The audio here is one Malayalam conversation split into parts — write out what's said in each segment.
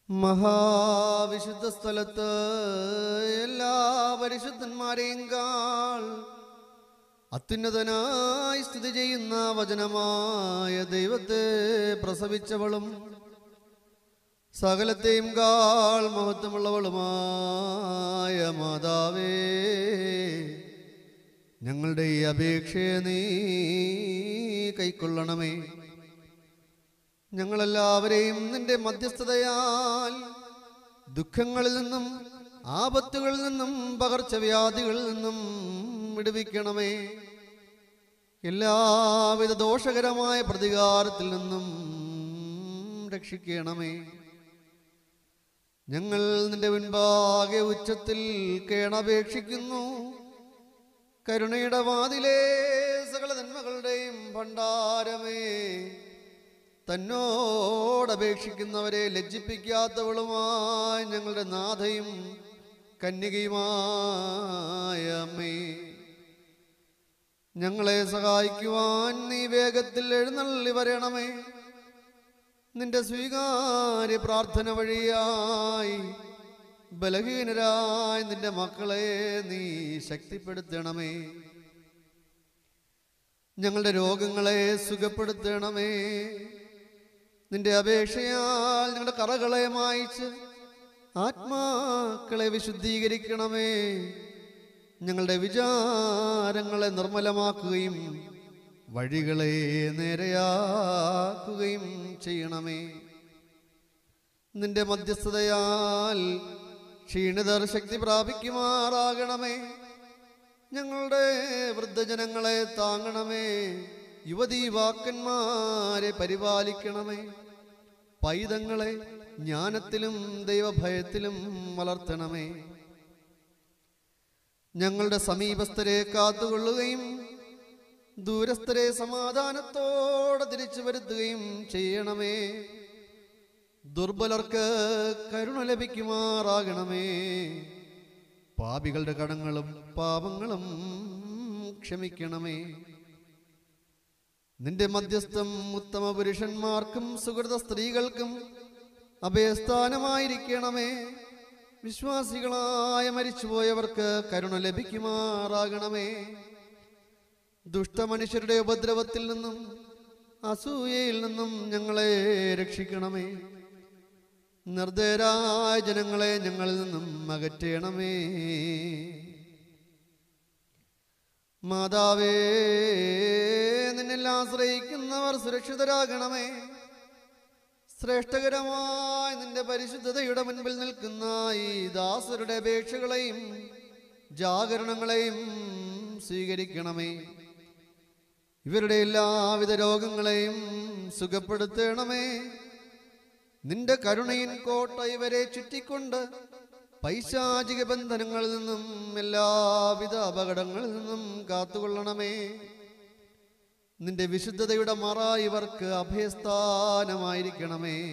മഹാവിശുദ്ധ സ്ഥലത്ത് എല്ലാ പരിശുദ്ധന്മാരെയും കാൾ അത്യുന്നതനായി സ്ഥിതി ചെയ്യുന്ന വചനമായ ദൈവത്തെ പ്രസവിച്ചവളും സകലത്തെയും കാൾ മഹത്വമുള്ളവളുമായ മാതാവേ ഞങ്ങളുടെ ഈ അപേക്ഷയെ നീ കൈക്കൊള്ളണമേ ഞങ്ങളെല്ലാവരെയും നിന്റെ മധ്യസ്ഥതയാൽ ദുഃഖങ്ങളിൽ നിന്നും ആപത്തുകളിൽ നിന്നും പകർച്ചവ്യാധികളിൽ നിന്നും വിടുവിക്കണമേ എല്ലാവിധ ദോഷകരമായ പ്രതികാരത്തിൽ നിന്നും രക്ഷിക്കണമേ ഞങ്ങൾ നിന്റെ മുൻപാകെ ഉച്ചത്തിൽ കേണപേക്ഷിക്കുന്നു കരുണയുടെ വാതിലേ സകല നന്മകളുടെയും ഭണ്ഡാരമേ തന്നോടപേക്ഷിക്കുന്നവരെ ലജ്ജിപ്പിക്കാത്തവളുമായി ഞങ്ങളുടെ നാഥയും കന്യകയുമായ അമ്മേ ഞങ്ങളെ സഹായിക്കുവാൻ നീ വേഗത്തിൽ എഴുന്നള്ളി വരണമേ നിന്റെ സ്വീകാര്യ പ്രാർത്ഥന വഴിയായി ബലഹീനരായ നിന്റെ മക്കളെ നീ ശക്തിപ്പെടുത്തണമേ ഞങ്ങളുടെ രോഗങ്ങളെ സുഖപ്പെടുത്തണമേ നിന്റെ അപേക്ഷയാൽ ഞങ്ങളുടെ കറകളെ മായിച്ച് ആത്മാക്കളെ വിശുദ്ധീകരിക്കണമേ ഞങ്ങളുടെ വിചാരങ്ങളെ നിർമ്മലമാക്കുകയും വഴികളെ നേരെയാക്കുകയും ചെയ്യണമേ നിന്റെ മധ്യസ്ഥതയാൽ ക്ഷീണിതർ ശക്തി പ്രാപിക്കുമാറാകണമേ ഞങ്ങളുടെ വൃദ്ധജനങ്ങളെ താങ്ങണമേ യുവതീ വാക്കന്മാരെ പരിപാലിക്കണമേ പൈതങ്ങളെ ജ്ഞാനത്തിലും ദൈവഭയത്തിലും വളർത്തണമേ ഞങ്ങളുടെ സമീപസ്ഥരെ കാത്തുകൊള്ളുകയും ദൂരസ്ഥരെ സമാധാനത്തോടെ തിരിച്ചു വരുത്തുകയും ചെയ്യണമേ ദുർബലർക്ക് കരുണ ലഭിക്കുമാറാകണമേ പാപികളുടെ കടങ്ങളും പാപങ്ങളും ക്ഷമിക്കണമേ നിന്റെ മധ്യസ്ഥം ഉത്തമ പുരുഷന്മാർക്കും സുഹൃത സ്ത്രീകൾക്കും അഭയസ്ഥാനമായിരിക്കണമേ വിശ്വാസികളായ മരിച്ചുപോയവർക്ക് കരുണ ലഭിക്കുമാറാകണമേ ദുഷ്ടമനുഷ്യരുടെ ഉപദ്രവത്തിൽ നിന്നും അസൂയയിൽ നിന്നും ഞങ്ങളെ രക്ഷിക്കണമേ നിർദ്ദയരായ ജനങ്ങളെ ഞങ്ങളിൽ നിന്നും അകറ്റണമേ മാതാവേ നിന്നിൽ ആശ്രയിക്കുന്നവർ സുരക്ഷിതരാകണമേ ശ്രേഷ്ഠകരമായ നിന്റെ പരിശുദ്ധതയുടെ മുൻപിൽ നിൽക്കുന്ന ഈ ദാസരുടെ അപേക്ഷകളെയും ജാഗരണങ്ങളെയും സ്വീകരിക്കണമേ ഇവരുടെ എല്ലാവിധ രോഗങ്ങളെയും സുഖപ്പെടുത്തണമേ നിന്റെ കരുണയിൻ കോട്ട ഇവരെ ചുറ്റിക്കൊണ്ട് പൈശാചിക ബന്ധനങ്ങളിൽ നിന്നും എല്ലാവിധ അപകടങ്ങളിൽ നിന്നും കാത്തുകൊള്ളണമേ നിന്റെ വിശുദ്ധതയുടെ മറ ഇവർക്ക് അഭയസ്ഥാനമായിരിക്കണമേ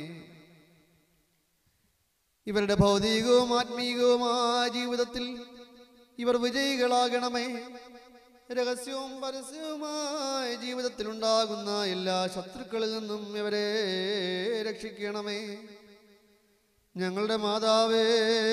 ഇവരുടെ ഭൗതികവും ആത്മീകവുമായ ജീവിതത്തിൽ ഇവർ വിജയികളാകണമേ രഹസ്യവും പരസ്യവുമായ ജീവിതത്തിൽ ഉണ്ടാകുന്ന എല്ലാ ശത്രുക്കളിൽ നിന്നും ഇവരെ രക്ഷിക്കണമേ ഞങ്ങളുടെ മാതാവേ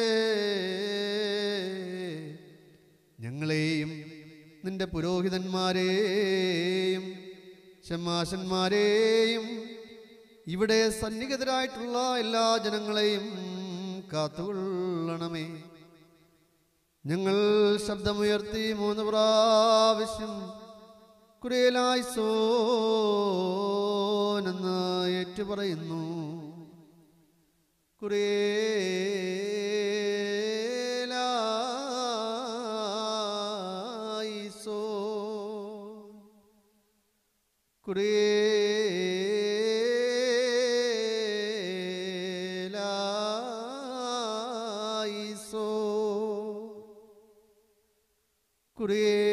ഞങ്ങളെയും നിന്റെ പുരോഹിതന്മാരെയും ഷമാശന്മാരെയും ഇവിടെ സന്നിഹിതരായിട്ടുള്ള എല്ലാ ജനങ്ങളെയും കാത്തുകൊള്ളണമേ ഞങ്ങൾ ശബ്ദമുയർത്തി മൂന്ന് പ്രാവശ്യം കുരേലായി സോനെന്ന് ഏറ്റുപറയുന്നു കുരേലായി സോ കുരേ